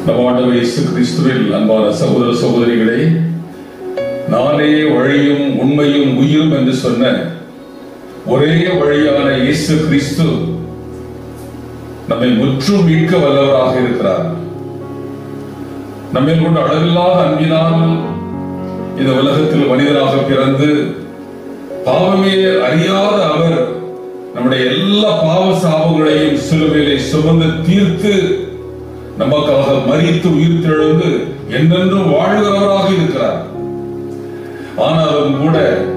நம் ஆண்டவர் இயேசு கிறிஸ்துவில் அன்பான சகோதர சகோதரிகளே நானே வழியும் உண்மையும் உயிரும் என்று சொன்ன ஒரே வழியான இயேசு கிறிஸ்து நம்மை முற்றும் மீட்க வல்லவராக இருக்கிறார் நம்மை கொண்ட அளவில்லாத அன்பினால் இந்த உலகத்தில் மனிதராக பிறந்து பாவமே அறியாத அவர் நம்முடைய எல்லா பாவ சாபங்களையும் சிலுவையிலே சுமந்து தீர்த்து நமக்காக மறித்து உயிர்த்தெழுந்து என்றென்றும் வாழ்கிறவராக இருக்கிறார் ஆனாலும் கூட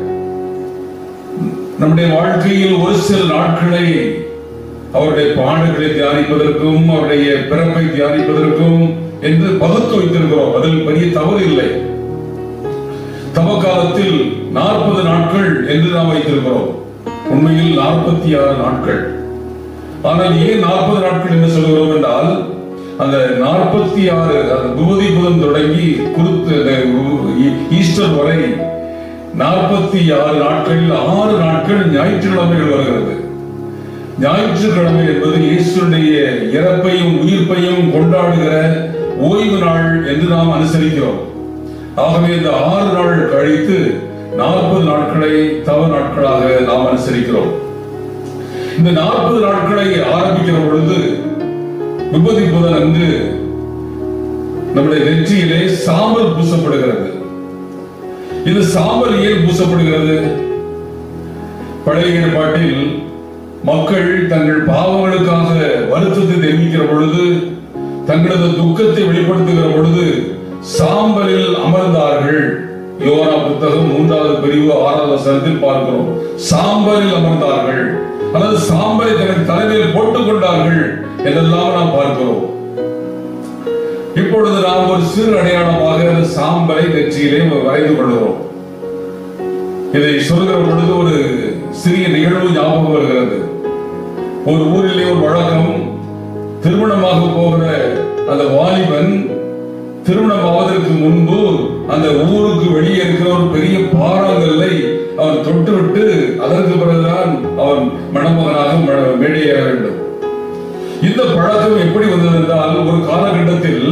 நம்முடைய வாழ்க்கையில் ஒரு சில நாட்களை அவருடைய பாடுகளை தியானிப்பதற்கும் அவருடைய பிறப்பை தியானிப்பதற்கும் என்று பகுத்து வைத்திருக்கிறோம் அதில் பெரிய தவறு இல்லை தவக்காலத்தில் நாற்பது நாட்கள் என்று நாம் வைத்திருக்கிறோம் உண்மையில் நாற்பத்தி ஆறு நாட்கள் ஆனால் ஏன் நாற்பது நாட்கள் என்று சொல்கிறோம் என்றால் அந்த நாற்பத்தி ஆறு அந்த குருதி புதன் தொடங்கி குருத்து ஈஸ்டர் வரை நாற்பத்தி ஆறு நாட்களில் ஆறு நாட்கள் ஞாயிற்றுக்கிழமைகள் வருகிறது ஞாயிற்றுக்கிழமை என்பது இயேசுடைய இறப்பையும் உயிர்ப்பையும் கொண்டாடுகிற ஓய்வு நாள் என்று நாம் அனுசரிக்கிறோம் ஆகவே இந்த ஆறு நாள் கழித்து நாற்பது நாட்களை தவ நாட்களாக நாம் அனுசரிக்கிறோம் இந்த நாற்பது நாட்களை ஆரம்பிக்கிற பொழுது விபதி புதன் அன்று நம்முடைய நெற்றியிலே சாம்பல் பூசப்படுகிறது இது சாம்பல் ஏன் பூசப்படுகிறது பழைய ஏற்பாட்டில் மக்கள் தங்கள் பாவங்களுக்காக வருத்தத்தை தெரிவிக்கிற பொழுது தங்களது துக்கத்தை வெளிப்படுத்துகிற பொழுது சாம்பலில் அமர்ந்தார்கள் யோனா புத்தகம் மூன்றாவது பிரிவு ஆறாவது வசனத்தில் பார்க்கிறோம் சாம்பலில் அமர்ந்தார்கள் அல்லது சாம்பலை தனது தலைமையில் போட்டுக் கொண்டார்கள் என்றெல்லாம் நாம் பார்க்கிறோம் இப்பொழுது நாம் ஒரு சிறு அடையாளமாக அந்த சாம்பலை நெற்றியிலே வரைந்து கொள்கிறோம் இதை சொல்கிற பொழுது ஒரு சிறிய நிகழ்வு ஞாபகம் வருகிறது ஒரு ஊரிலே ஒரு வழக்கம் திருமணமாக போகிற அந்த வாலிபன் திருமணம் ஆவதற்கு முன்பு அந்த ஊருக்கு வெளியே இருக்கிற ஒரு பெரிய பாறாங்கல்லை அவன் தொட்டுவிட்டு அதற்கு பிறகுதான் அவன் மணமகனாக மேடையேற வேண்டும் இந்த பழக்கம் எப்படி வந்தது என்றால் ஒரு காலகட்டத்தில்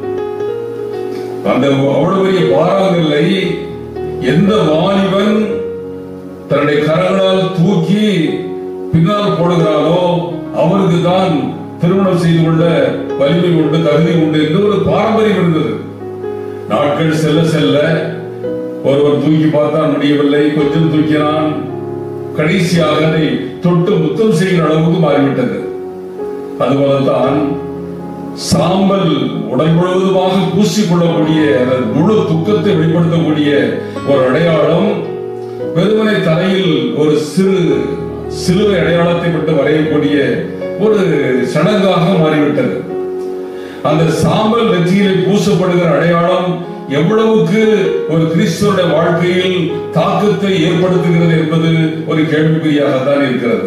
அந்த அவ்வளவு பெரிய பாறாங்கல்லை எந்த வாலிபன் தன்னுடைய கரங்களால் தூக்கி பின்னால் போடுகிறானோ அவருக்கு தான் திருமணம் செய்து கொள்ள வலிமை உண்டு தகுதி உண்டு என்று ஒரு பாரம்பரியம் இருந்தது நாட்கள் செல்ல செல்ல ஒருவர் தூக்கி பார்த்தான் முடியவில்லை கொஞ்சம் தூக்கினான் கடைசியாக அதை தொட்டு முத்தம் செய்கிற அளவுக்கு மாறிவிட்டது அதுபோலத்தான் சாம்பல் உடல் முழுவதுமாக பூசிக்கொள்ளக்கூடிய முழு துக்கத்தை வெளிப்படுத்தக்கூடிய ஒரு அடையாளம் வெறுமனை தலையில் ஒரு சிறு சிலுவை அடையாளத்தை மட்டும் வரையக்கூடிய ஒரு சடங்காக மாறிவிட்டது அந்த சாம்பல் நெற்றியிலே பூசப்படுகிற அடையாளம் எவ்வளவுக்கு ஒரு கிறிஸ்துவனுடைய வாழ்க்கையில் தாக்கத்தை ஏற்படுத்துகிறது என்பது ஒரு கேள்விக்குறியாகத்தான் இருக்கிறது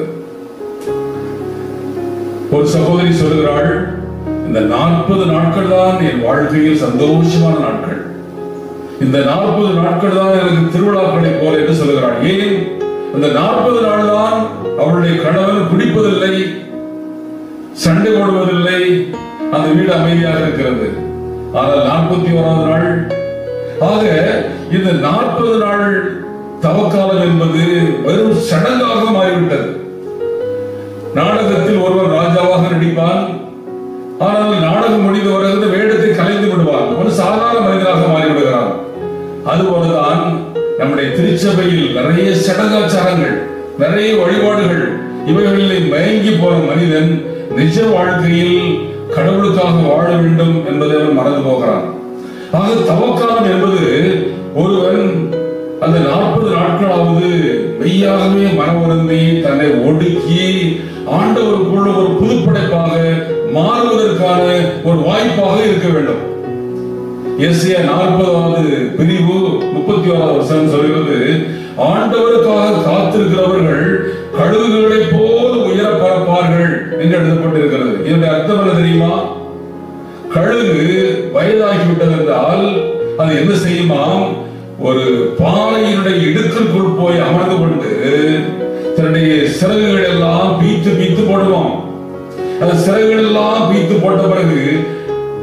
ஒரு சகோதரி சொல்கிறாள் இந்த நாற்பது நாட்கள் தான் என் வாழ்க்கையில் சந்தோஷமான நாட்கள் இந்த நாற்பது நாட்கள் தான் எனக்கு திருவிழாக்களை போல என்று சொல்கிறாள் ஏன் அந்த நாற்பது நாள் தான் அவளுடைய கணவன் குடிப்பதில்லை சண்டை போடுவதில்லை அந்த வீடு அமைதியாக இருக்கிறது ஆனால் நாற்பத்தி ஓராவது நாள் ஆக இந்த நாற்பது நாள் தவக்காலம் என்பது வெறும் சடங்காக மாறிவிட்டது நாடகத்தில் ஒருவர் ராஜாவாக நடிப்பான் ஆனால் நாடகம் முடிந்த வருகிறது வேடத்தை கலைந்து விடுவான் ஒரு சாதாரண மனிதனாக மாறிவிடுகிறான் அதுபோலதான் நம்முடைய திருச்சபையில் நிறைய சடங்காச்சாரங்கள் நிறைய வழிபாடுகள் இவைகளில் மயங்கி போன மனிதன் நிஜ வாழ்க்கையில் கடவுளுக்காக வாழ வேண்டும் என்பதை அவன் மறந்து போகிறான் ஆக தவக்காலம் என்பது ஒருவன் அந்த நாற்பது நாட்களாவது மெய்யாகவே மனவருந்தி தன்னை ஒடுக்கி ஆண்டவருக்குள்ள ஒரு புதுப்படைப்பாக மாறுவதற்கான ஒரு வாய்ப்பாக இருக்க வேண்டும் எஸ்ஏ நாற்பதாவது பிரிவு முப்பத்தி ஓராவது வருஷம் சொல்கிறது ஆண்டவருக்காக காத்திருக்கிறவர்கள் கழுகுகளை போல் உயர பரப்பார்கள் என்று எழுதப்பட்டிருக்கிறது இதனுடைய அர்த்தம் என்ன தெரியுமா கழுகு வயதாகிவிட்டது என்றால் அது என்ன செய்யுமாம் ஒரு பாறையினுடைய இடுக்கிற்குள் போய் அமர்ந்து கொண்டு தன்னுடைய சிறகுகள் எல்லாம் பீத்து பீத்து போடுவான் அந்த சிறகுகள் எல்லாம் பீத்து போட்ட பிறகு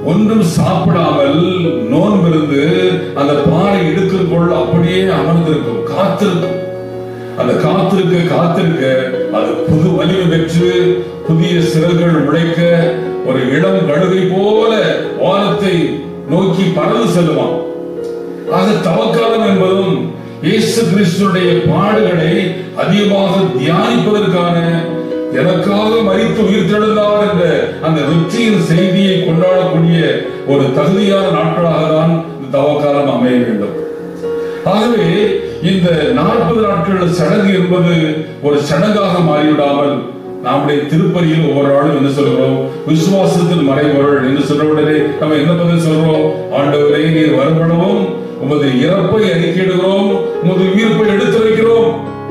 ஒன்றும் சாப்பிடாமல் நோன்பிருந்து அந்த பாறை இடுக்கிற்குள் அப்படியே அமர்ந்திருக்கும் காத்திருக்கும் அந்த காத்திருக்க காத்திருக்க அது புது வலிமை பெற்று புதிய சிறகுகள் முளைக்க ஒரு இளம் கழுகை போல வானத்தை நோக்கி பறந்து செல்லுவான் ஆக தவக்காலம் என்பதும் இயேசு கிறிஸ்துடைய பாடுகளை அதிகமாக தியானிப்பதற்கான எனக்காக மறித்து உயிர்த்தெழுந்தார் என்ற அந்த வெற்றியின் செய்தியை கொண்டாடக்கூடிய ஒரு தகுதியான நாட்களாக தான் இந்த தவக்காலம் அமைய வேண்டும் ஆகவே இந்த நாற்பது நாட்கள் சடங்கு என்பது ஒரு சடங்காக மாறிவிடாமல் நம்முடைய திருப்பதியில் ஒவ்வொரு நாளும் என்ன சொல்கிறோம் விசுவாசத்தில் மறைபொருள் என்று சொல்ற உடனே நம்ம என்ன பதில் சொல்றோம் ஆண்டவரே நீர் வருபடவும் உமது இறப்பை அறிக்கையிடுகிறோம் உமது உயிர்ப்பை எடுத்து வைக்கிறோம்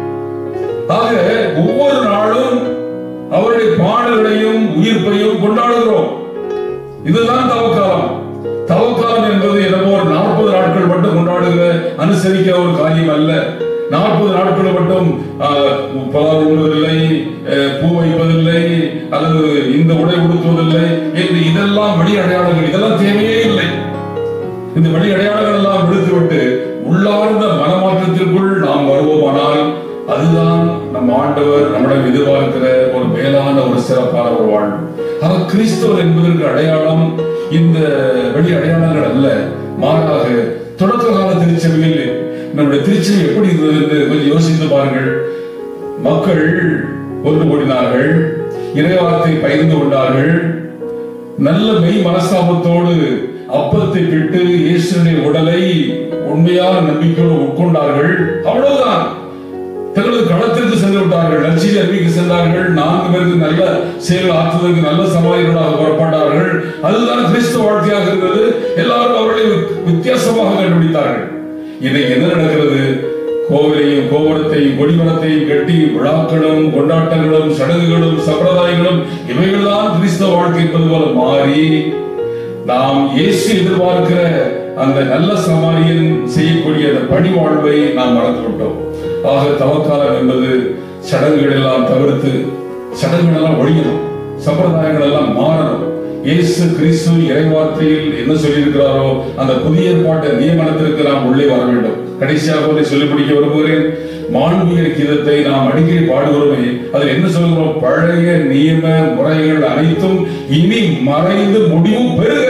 ஆக ஒவ்வொரு நாளும் அவருடைய பாடல்களையும் உயிர்ப்பையும் கொண்டாடுகிறோம் இதுதான் தவக்காலம் தவக்காலம் என்பது என்னமோ ஒரு நாற்பது நாட்கள் மட்டும் கொண்டாடுகிற அனுசரிக்கிற ஒரு காரியம் அல்ல நாற்பது நாட்கள் மட்டும் ஆஹ், பலர் உண்ணுவதில்லை அஹ், பூ வைப்பதில்லை அல்லது இந்த உடை உடுத்துவதில்லை என்று இதெல்லாம் வெளி அடையாளங்கள் இதெல்லாம் தேவையே இல்லை இந்த வெளி அடையாளங்கள் எல்லாம் விடுத்துவிட்டு உள்ளார்ந்த மனமாற்றத்திற்குள் நாம் வருவோமானால் அதுதான் நம் ஆண்டவர் நம்மிடம் எதிர்பார்க்கிற ஒரு மேலான ஒரு சிறப்பான ஒரு வாழ்வு ஆக கிறிஸ்தவர் என்பதற்கு அடையாளம் இந்த வெளி அடையாளங்கள் அல்ல மாறாக தொடக்க கால திருச்சபையில் நம்முடைய திருச்சபை எப்படி இருந்தது என்று கொஞ்சம் யோசித்து பாருங்கள் மக்கள் ஒன்று கூடினார்கள் இறைவார்த்தை பகிர்ந்து கொண்டார்கள் நல்ல மெய் மனஸ்தாபத்தோடு அப்பத்தை பிட்டு இயேசுடைய உடலை உண்மையான நம்பிக்கையோடு உட்கொண்டார்கள் அவ்வளவுதான் தங்களது களத்திற்கு சென்று விட்டார்கள் லட்சிய அறிவிக்கு சென்றார்கள் நான்கு பேருக்கு நல்ல செயல் ஆற்றுவதற்கு நல்ல சமாளிகளாக புறப்பட்டார்கள் அதுதான் கிறிஸ்துவ வாழ்க்கையாக இருந்தது எல்லாரும் அவர்களை வித்தியாசமாக கண்டுபிடித்தார்கள் இன்னைக்கு என்ன நடக்கிறது கோவிலையும் கோபுரத்தையும் கொடிமரத்தையும் கட்டி விழாக்களும் கொண்டாட்டங்களும் சடங்குகளும் சம்பிரதாயங்களும் இவைகள்தான் கிறிஸ்தவ வாழ்க்கை என்பது போல மாறி நாம் இயேசு எதிர்பார்க்கிற அந்த நல்ல சமாரியன் செய்யக்கூடிய அந்த பணி வாழ்வை நாம் மறந்து விட்டோம் ஆக தவக்காலம் என்பது சடங்குகள் எல்லாம் தவிர்த்து சடங்குகள் எல்லாம் ஒழியணும் சம்பிரதாயங்கள் எல்லாம் மாறணும் இயேசு கிறிஸ்து இறைவார்த்தையில் என்ன சொல்லியிருக்கிறாரோ அந்த புதிய ஏற்பாட்டு நியமனத்திற்கு நாம் உள்ளே வர வேண்டும் கடைசியாக ஒன்றை சொல்லி முடிக்க விரும்புகிறேன் மாண்பிய கீதத்தை நாம் அடிக்கடி பாடுகிறோமே அதில் என்ன சொல்கிறோம் பழைய நியம முறைகள் அனைத்தும் இனி மறைந்து முடிவு பெறுக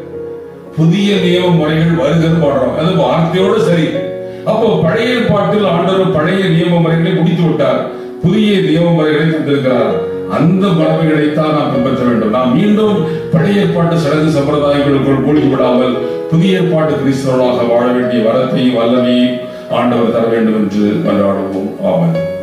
புதிய நியம முறைகள் வருகிறது பாடுறோம் அது வார்த்தையோடு சரி அப்போ பழைய பாட்டில் ஆண்டவர் பழைய நியம முறைகளை முடித்து விட்டார் புதிய நியம முறைகளை தந்திருக்கிறார் அந்த மரபுகளைத்தான் நாம் பின்பற்ற வேண்டும் நாம் மீண்டும் பழைய ஏற்பாட்டு சடங்கு சம்பிரதாயங்களுக்குள் மூழ்கி விடாமல் புதிய ஏற்பாட்டு கிறிஸ்தவர்களாக வாழ வேண்டிய வரத்தையும் வல்லமையும் ஆண்டவர் தர வேண்டும் என்று மன்றாடுவோம் ஆமென்